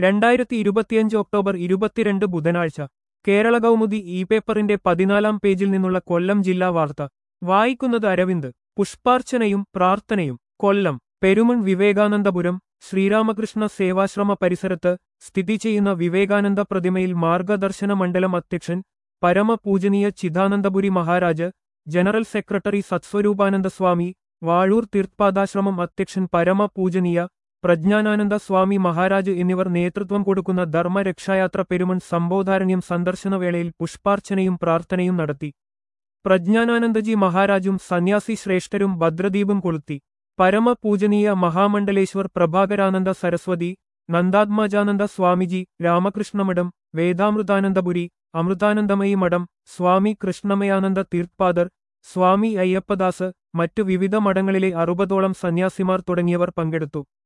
രണ്ടായിരത്തി ഇരുപത്തിയഞ്ച് ഒക്ടോബർ ഇരുപത്തിരണ്ട് ബുധനാഴ്ച കേരള കൗമുദി ഇ പേപ്പറിന്റെ പതിനാലാം പേജിൽ നിന്നുള്ള കൊല്ലം ജില്ലാ വാർത്ത വായിക്കുന്നത് അരവിന്ദ് പുഷ്പാർച്ചനയും പ്രാർത്ഥനയും കൊല്ലം പെരുമൺ വിവേകാനന്ദപുരം ശ്രീരാമകൃഷ്ണ സേവാശ്രമ പരിസരത്ത് സ്ഥിതി ചെയ്യുന്ന വിവേകാനന്ദ പ്രതിമയിൽ മാർഗദർശന മണ്ഡലം അധ്യക്ഷൻ പരമപൂജനീയ ചിദാനന്ദപുരി മഹാരാജ് ജനറൽ സെക്രട്ടറി സത്സ്വരൂപാനന്ദ സ്വാമി വാഴൂർ തീർത്ഥാദാശ്രമം അധ്യക്ഷൻ പരമപൂജനീയ പ്രജ്ഞാനാനന്ദ സ്വാമി മഹാരാജ് എന്നിവർ നേതൃത്വം കൊടുക്കുന്ന ധർമ്മരക്ഷായാത്ര പെരുമൺ സംബോധാരണ്യം സന്ദർശനവേളയിൽ പുഷ്പാർച്ചനയും പ്രാർത്ഥനയും നടത്തി പ്രജ്ഞാനാനന്ദജി മഹാരാജും സന്യാസി ശ്രേഷ്ഠരും ഭദ്രദീപും കൊളുത്തി പരമപൂജനീയ മഹാമണ്ഡലേശ്വർ പ്രഭാകരാനന്ദ സരസ്വതി നന്ദാത്മജാനന്ദ സ്വാമിജി രാമകൃഷ്ണമഠം വേദാമൃതാനന്ദപുരി അമൃതാനന്ദമയി മഠം സ്വാമി കൃഷ്ണമയാനന്ദ തീർത്ഥാദർ സ്വാമി അയ്യപ്പദാസ് മറ്റു വിവിധ മഠങ്ങളിലെ അറുപതോളം സന്യാസിമാർ തുടങ്ങിയവർ പങ്കെടുത്തു